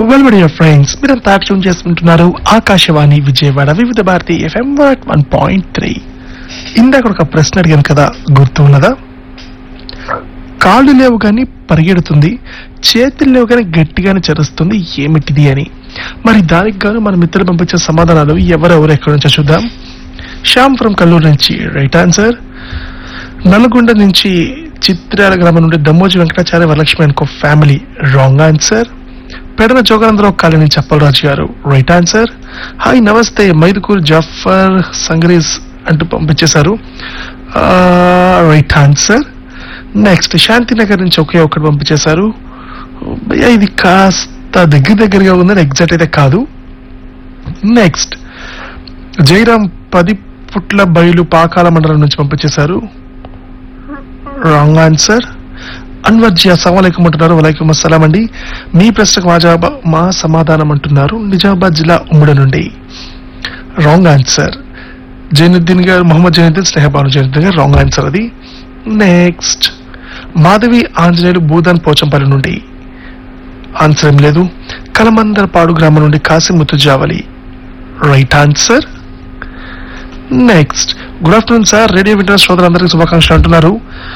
well my dear friends మీరంతా tune చేసుకుంటున్నారు Akashvani Vijayawada Vividha Bharati FM one point three ఇందాక ఒక ప్రశ్న అడిగాను కదా గుర్తు ఉన్నదా కాళ్ళు లేవు కానీ పరిగెడుతుంది చేతులు లేవు కానీ గట్టిగానే చరుస్తుంది ఏమిటిది అని మరి దానికి గాను మన మిత్రులు పంపించే సమాధానాలు ఎవరెవరు ఎక్కడి నుంచో చూద్దాం శ్యామ్ ఫ్రమ్ కల్లూరు నుంచి రైట్ ఆన్సర్ నల్గొండ నుంచి చిత్రాల గ్రామం నుండి దమ్మోజి వెంకటాచార్య వరలక్ష్మి అనుకో family wrong answer Pedana Joganandarao colony నుంచి అప్పలరాజు గారు రైట్ ఆన్సర్ హాయ్ నమస్తే మైదుకూర్ జాఫర్ సంగ్రీస్ అంటూ పంపించేశారు రైట్ ఆన్సర్ నెక్స్ట్ శాంతినగర్ నుంచి ఒకే ఒకటి పంపించేశారు భయ్యా, ఇది కాస్త దగ్గర దగ్గరగా ఉందని ఎగ్జాక్ట్ అయితే కాదు నెక్స్ట్ జైరాం పది పుట్ల బయలు పాకాల మండలం నుంచి పంపించేశారు రాంగ్ ఆన్సర్ అన్వర్ జీ అస్సలం అంటున్నారు వలైకుం అస్సలాం అండి మీ ప్రశ్నకు మా జవాబు మా సమాధానం అంటున్నారు నిజామాబాద్ జిల్లా ఉమ్మడి నుండి రాంగ్ ఆన్సర్ జైనుద్దీన్ గారు మొహమ్మద్ జైనుద్దీన్ స్నేహబాను జైనుద్దీన్ గారు రాంగ్ ఆన్సర్ అది నెక్స్ట్ మాధవి ఆంజనేయులు భూదాన్ పోచంపల్లి నుండి ఆన్సర్ ఏం లేదు కలమందరపాడు గ్రామం నుండి Kasimuthu Javali right answer next good afternoon sir radio వింటర్ సోదరులందరికీ శుభాకాంక్షలు అంటున్నారు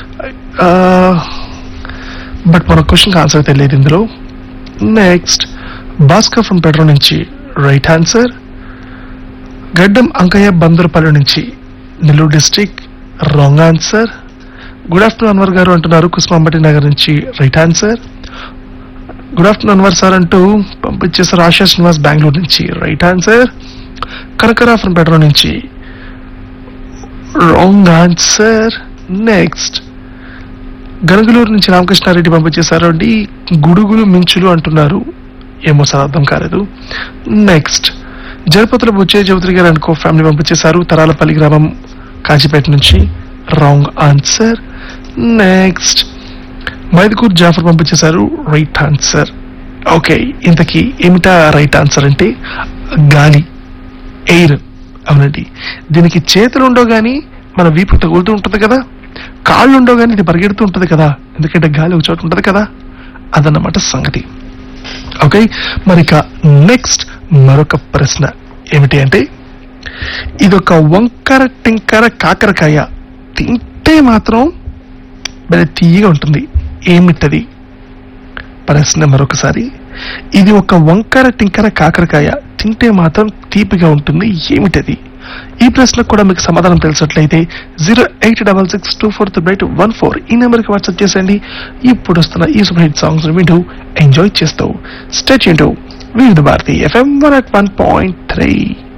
బట్ మన క్వశ్చన్ ఆన్సర్ తెలియదు ఇందులో నెక్స్ట్ భాస్కర్ ఫ్రమ్ పెట్రో నుంచి రైట్ ఆన్సర్ గడ్డం అంకయ్య బందరపల్లి నుంచి Nellore district wrong answer good afternoon Anwar garu అంటున్నారు కుస్మాంబటి నగర్ నుంచి right answer good afternoon Anwar sir అంటూ పంపించేసారు ఆశా శ్రీనివాస్ బెంగళూరు నుంచి right answer Kanakara from Petro నుంచి రాంగ్ ఆన్సర్ నెక్స్ట్ గనగలూరు నుంచి రామకృష్ణారెడ్డి పంపించేశారు అండి గుడుగులు మించులు అంటున్నారు ఏమో సార్ అర్థం కాలేదు నెక్స్ట్ జలపతుల బుచ్చయ్య చౌదరి గారు అనుకో ఫ్యామిలీ పంపించేశారు తరాలపల్లి గ్రామం కాజీపేట నుంచి wrong answer next Mydukur Jafar పంపించేశారు రైట్ ఆన్సర్ ఓకే ఇంతకీ ఏమిటా రైట్ ఆన్సర్ అంటే గాలి ఎయిర్ అవునండి దీనికి చేతులు ఉండవు కానీ మన వీపు తగులుతూ ఉంటుంది కదా కాళ్ళు ఉండవు కానీ ఇది పరిగెడుతూ ఉంటుంది కదా ఎందుకంటే గాలి ఒక చోట ఉంటుంది కదా అదన్నమాట సంగతి ఓకే మరి ఇక నెక్స్ట్ మరొక ప్రశ్న ఏమిటి అంటే ఇదొక వంకర టింకర కాకరకాయ తింటే మాత్రం భలే తీయగా ఉంటుంది ఏమిటది ప్రశ్న మరొకసారి ఇది ఒక వంకర టింకర కాకరకాయ తింటే మాత్రం తీపిగా ఉంటుంది ఏమిటది ఈ ప్రశ్నకు కూడా మీకు సమాధానం తెలిసినట్లయితే zero eight double six two four three eight one four ఈ నెంబర్కి వాట్సాప్ చేసేయండి ఇప్పుడు వస్తున్న ఈ సూపర్ హిట్ సాంగ్స్ వింటూ ఎంజాయ్ చేస్తూ state Vividh Bharati FM one at one point three